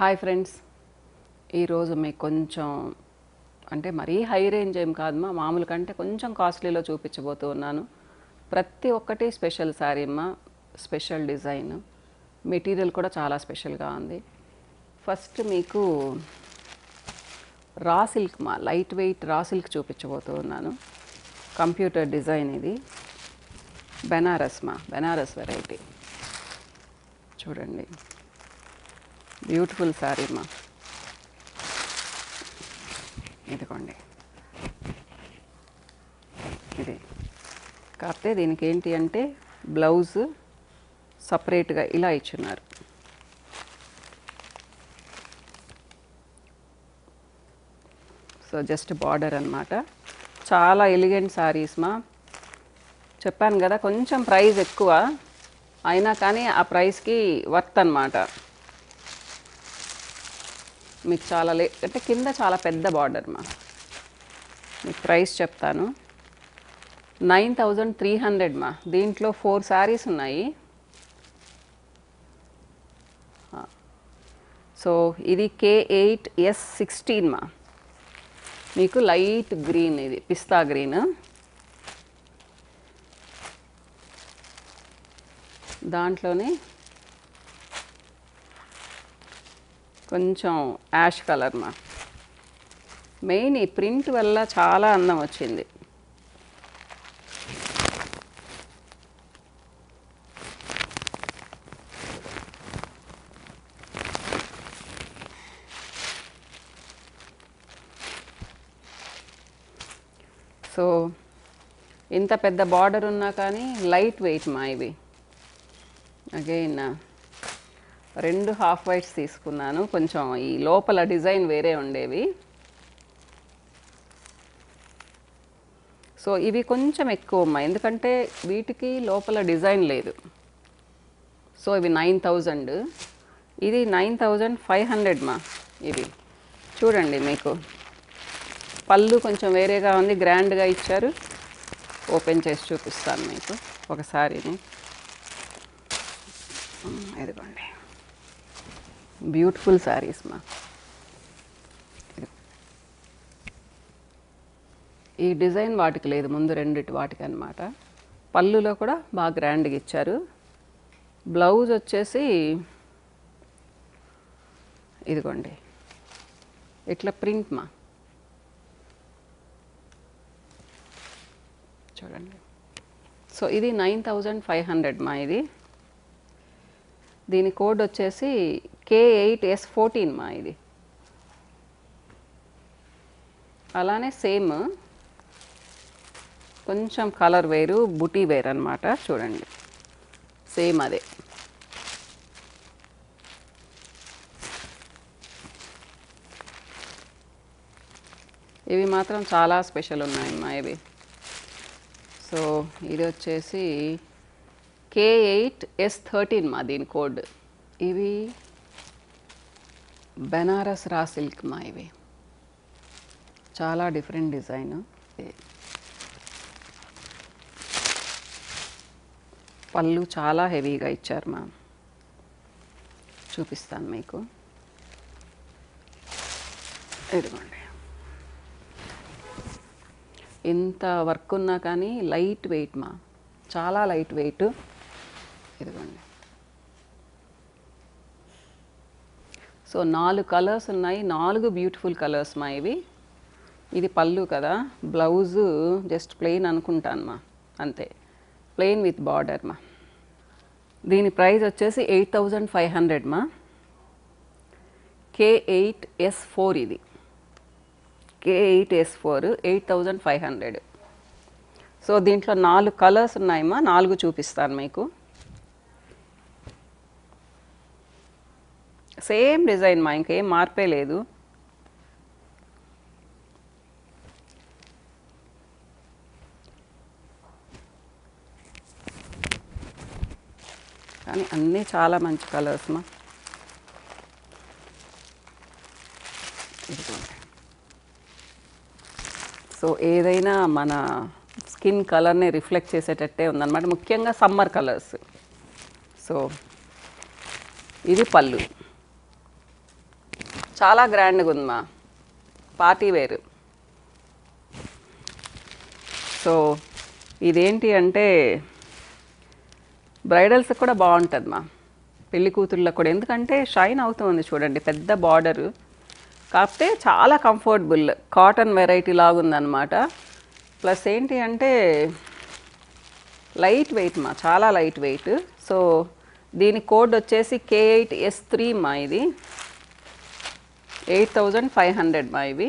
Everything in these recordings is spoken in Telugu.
హాయ్ ఫ్రెండ్స్ ఈరోజు మీకు కొంచెం అంటే మరీ హై రేంజ్ ఏం కాదు మా మామూలు కంటే కొంచెం కాస్ట్లీలో చూపించబోతూ ఉన్నాను ప్రతి ఒక్కటి స్పెషల్ శారీ మా స్పెషల్ డిజైన్ మెటీరియల్ కూడా చాలా స్పెషల్గా ఉంది ఫస్ట్ మీకు రా సిల్క్ మా లైట్ వెయిట్ రా సిల్క్ చూపించబోతూ ఉన్నాను కంప్యూటర్ డిజైన్ ఇది బెనారస్ మా బెనారస్ వెరైటీ చూడండి బ్యూటిఫుల్ శారీ మా ఇదిగోండి ఇది కాకపోతే దీనికి ఏంటి అంటే బ్లౌజ్ సపరేట్గా ఇలా ఇచ్చున్నారు సో జస్ట్ బార్డర్ అన్నమాట చాలా ఎలిగెంట్ శారీస్ మా చెప్పాను కదా కొంచెం ప్రైస్ ఎక్కువ అయినా కానీ ఆ ప్రైస్కి వర్త్ అన్నమాట మీకు చాలా లే అంటే కింద చాలా పెద్ద బార్డర్ మా మీకు ప్రైస్ చెప్తాను నైన్ థౌజండ్ త్రీ హండ్రెడ్ మా దీంట్లో ఫోర్ శారీస్ ఉన్నాయి సో ఇది కే ఎయిట్ ఎస్ సిక్స్టీన్ మా మీకు లైట్ గ్రీన్ ఇది పిస్తా గ్రీన్ దాంట్లోనే కొంచెం యాష్ కలర్ మా మెయిన్ ఈ ప్రింట్ వల్ల చాలా అందం వచ్చింది సో ఇంత పెద్ద బార్డర్ ఉన్నా కానీ లైట్ వెయిట్ మా ఇవి అగైన్ రెండు హాఫ్ వైట్స్ తీసుకున్నాను కొంచెం ఈ లోపల డిజైన్ వేరే ఉండేవి సో ఇవి కొంచెం ఎక్కువ అమ్మా ఎందుకంటే వీటికి లోపల డిజైన్ లేదు సో ఇవి నైన్ థౌజండ్ ఇది నైన్ థౌజండ్ ఫైవ్ హండ్రెడ్ మా ఇది చూడండి మీకు పళ్ళు కొంచెం వేరేగా ఉంది గ్రాండ్గా ఇచ్చారు ఓపెన్ చేసి చూపిస్తాను మీకు ఒకసారిని ఇదిగోండి బ్యూటిఫుల్ శారీస్ మా ఈ డిజైన్ వాటికి లేదు ముందు రెండిటి వాటికి అనమాట పళ్ళులో కూడా బాగా గ్రాండ్గా ఇచ్చారు బ్లౌజ్ వచ్చేసి ఇదిగోండి ఇట్లా ప్రింట్ మా చూడండి సో ఇది నైన్ థౌజండ్ ఫైవ్ హండ్రెడ్ మా ఇది దీని కోడ్ వచ్చేసి కే ఎయిట్ ఎస్ ఫోర్టీన్ మా ఇది అలానే సేమ్ కొంచెం కలర్ వేరు బుటీ వేర్ అనమాట చూడండి సేమ్ అదే ఇవి మాత్రం చాలా స్పెషల్ ఉన్నాయమ్మా ఇవి సో ఇది వచ్చేసి కే ఎయిట్ ఎస్ థర్టీన్ మా దీని కోడ్ ఇవి బెనారస్ రా సిల్క్ మా ఇవి చాలా డిఫరెంట్ డిజైన్ పళ్ళు చాలా హెవీగా ఇచ్చారు మా చూపిస్తాను మీకు ఇదిగోండి ఇంత వర్క్ ఉన్నా కానీ లైట్ వెయిట్ మా చాలా లైట్ వెయిట్ ఇదిగోండి సో నాలుగు కలర్స్ ఉన్నాయి నాలుగు బ్యూటిఫుల్ కలర్స్ మా ఇవి ఇది పళ్ళు కదా బ్లౌజు జస్ట్ ప్లెయిన్ అనుకుంటాను మా అంతే ప్లెయిన్ విత్ బార్డర్ మా దీని ప్రైస్ వచ్చేసి ఎయిట్ థౌజండ్ ఫైవ్ హండ్రెడ్ మా కే ఎయిట్ ఎస్ ఫోర్ ఇది K eight S four eight thousand five hundred so దీంట్లో నాలుగు కలర్స్ ఉన్నాయమ్మా నాలుగు చూపిస్తాను మీకు సేమ్ డిజైన్ మా ఇంకేం మార్పే లేదు కానీ అన్నీ చాలా మంచి కలర్స్ మా ఇదిగోండి సో ఏదైనా మన స్కిన్ కలర్ని రిఫ్లెక్ట్ చేసేటట్టే ఉందన్నమాట ముఖ్యంగా సమ్మర్ కలర్స్ సో ఇది పళ్ళు చాలా గ్రాండ్గా ఉంది మా పార్టీ వేర్ సో ఇదేంటి అంటే బ్రైడల్స్ కూడా బాగుంటుంది మా పెళ్లి కూతుర్లకు కూడా ఎందుకంటే షైన్ అవుతుంది చూడండి పెద్ద బార్డరు కాకపోతే చాలా కంఫర్టబుల్ కాటన్ వెరైటీ లాగుందనమాట ప్లస్ ఏంటి అంటే లైట్ వెయిట్ మా చాలా లైట్ వెయిట్ సో దీని కోడ్ వచ్చేసి కే ఎయిట్ ఎస్ త్రీ మా ఇది ఎయిట్ థౌజండ్ ఫైవ్ హండ్రెడ్ మా ఇవి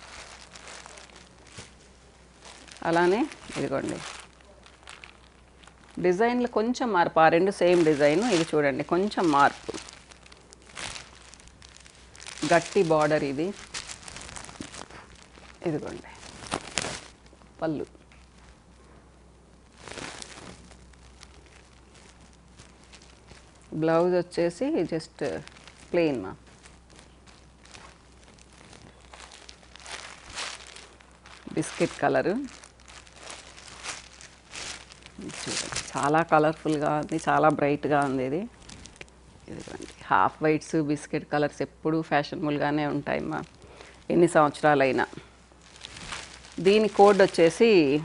అలానే ఇదిగోండి డిజైన్లు కొంచెం మార్పు ఆ రెండు సేమ్ డిజైన్ ఇది చూడండి కొంచెం మార్పు గట్టి బార్డర్ ఇది ఇదిగోండి పళ్ళు బ్లౌజ్ వచ్చేసి జస్ట్ ప్లెయిన్ మా బిస్కెట్ కలరు చూడండి చాలా కలర్ఫుల్గా ఉంది చాలా బ్రైట్గా ఉంది ఇది ఇదిగోండి హాఫ్ వైట్స్ బిస్కెట్ కలర్స్ ఎప్పుడూ ఫ్యాషనబుల్గానే ఉంటాయి మా ఎన్ని సంవత్సరాలైనా దీని కోడ్ వచ్చేసి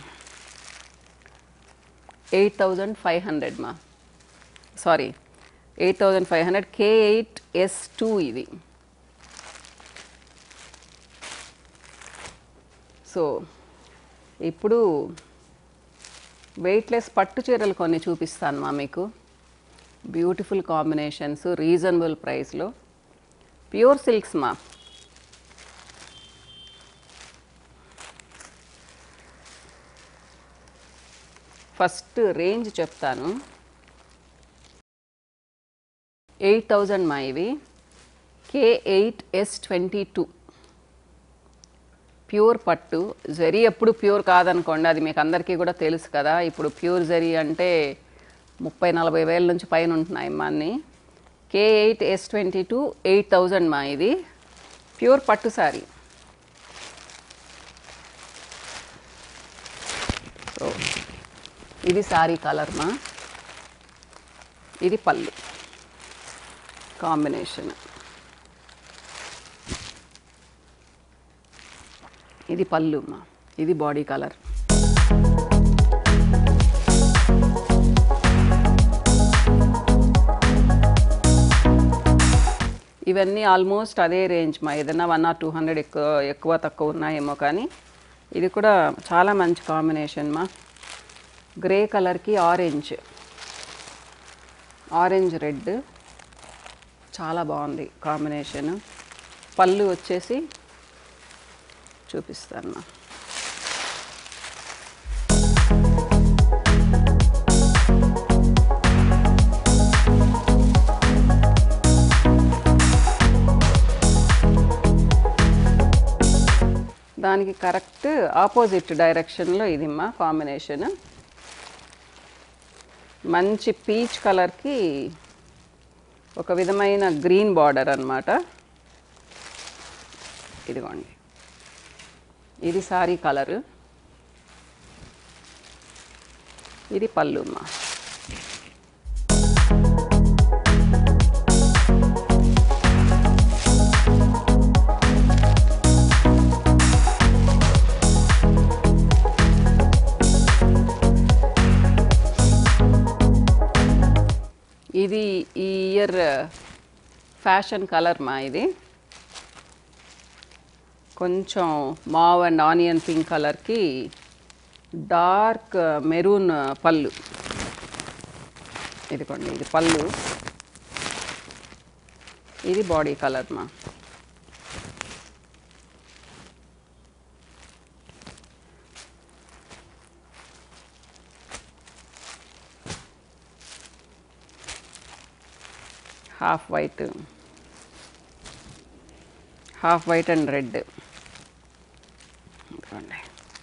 ఎయిట్ థౌజండ్ ఫైవ్ హండ్రెడ్ మా sorry eight thousand five hundred K eight S two ఇది సో ఇప్పుడు వెయిట్లెస్ పట్టు చీరలు కొన్ని చూపిస్తాను మా మీకు బ్యూటిఫుల్ కాంబినేషన్స్ రీజనబుల్ ప్రైస్లో ప్యూర్ సిల్క్స్ మా ఫస్ట్ రేంజ్ చెప్తాను ఎయిట్ థౌజండ్ మా ఇవి K eight S twenty two pure పట్టు జరీ ఎప్పుడు ప్యూర్ కాదనుకోండి అది మీకు అందరికీ కూడా తెలుసు కదా ఇప్పుడు ప్యూర్ జరీ అంటే ముప్పై నలభై వేల నుంచి పైన ఉంటున్నాయి మా అన్ని K eight S twenty two eight thousand మా ఇది ప్యూర్ పట్టు సారీ సో ఇది సారీ కలర్ మా ఇది పళ్ళు కాంబినేషన్ ఇది పళ్ళు మా ఇది బాడీ కలర్ ఇవన్నీ ఆల్మోస్ట్ అదే రేంజ్ మా ఏదైనా వన్ ఆర్ టూ హండ్రెడ్ ఎక్కువ ఎక్కువ తక్కువ ఉన్నాయేమో కానీ ఇది కూడా చాలా మంచి కాంబినేషన్ మా గ్రే కలర్కి ఆరెంజ్ ఆరెంజ్ రెడ్ చాలా బాగుంది కాంబినేషన్ పళ్ళు వచ్చేసి చూపిస్తాను మా దానికి కరెక్ట్ ఆపోజిట్ డైరెక్షన్లో ఇది మా కాంబినేషన్ మంచి పీచ్ కలర్కి ఒక విధమైన గ్రీన్ బార్డర్ అన్నమాట ఇదిగోండి ఇది సారీ కలరు ఇది పళ్ళు అమ్మా ఇది ఈ ఇయర్ ఫ్యాషన్ కలర్ మా ఇది కొంచెం మావ్ అండ్ ఆనియన్ పింక్ కలర్కి డార్క్ మెరూన్ పళ్ళు ఇదిగోండి ఇది పళ్ళు ఇది బాడీ కలర్ మా half white half white and red ఇదిగోండి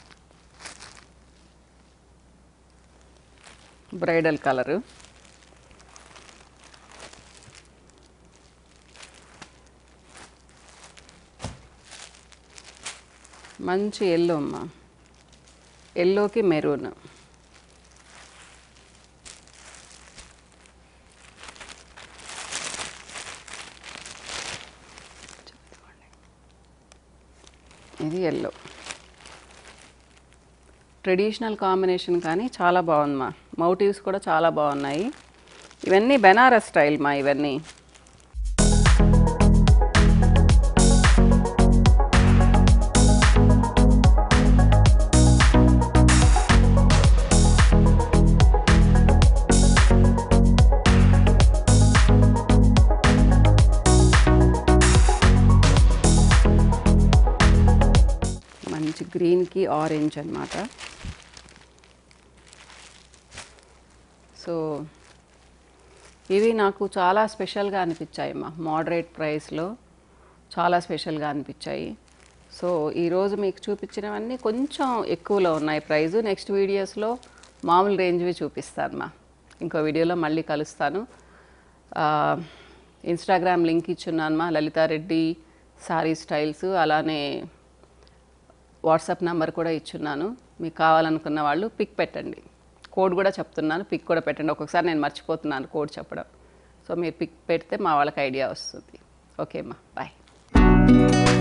బ్రైడల్ కలరు మంచి ఎల్లో అమ్మ ఎల్లోకి మెరూన్ ఇది ఎల్లో ట్రెడిషనల్ కాంబినేషన్ కానీ చాలా బాగుంది మా మోటివ్స్ కూడా చాలా బాగున్నాయి ఇవన్నీ బెనారస్ స్టైల్ మా ఇవన్నీ మంచి గ్రీన్కి ఆరెంజ్ అన్నమాట సో ఇవి నాకు చాలా స్పెషల్గా అనిపించాయి మా మోడరేట్ ప్రైస్లో చాలా స్పెషల్గా అనిపించాయి సో ఈరోజు మీకు చూపించినవన్నీ కొంచెం ఎక్కువలో ఉన్నాయి ప్రైజు నెక్స్ట్ వీడియోస్లో మామూలు రేంజ్వి చూపిస్తాను మా ఇంకో వీడియోలో మళ్ళీ కలుస్తాను ఆ, ఇన్స్టాగ్రామ్ లింక్ ఇచ్చున్నాను మా లలితారెడ్డి సారీ స్టైల్స్ అలానే వాట్సాప్ నెంబర్ కూడా ఇచ్చున్నాను మీకు కావాలనుకున్న వాళ్ళు పిక్ పెట్టండి కోడ్ కూడా చెప్తున్నాను పిక్ కూడా పెట్టండి ఒక్కొక్కసారి నేను మర్చిపోతున్నాను కోడ్ చెప్పడం సో మీరు పిక్ పెడితే మా వాళ్ళకి ఐడియా వస్తుంది ఓకే అమ్మా బాయ్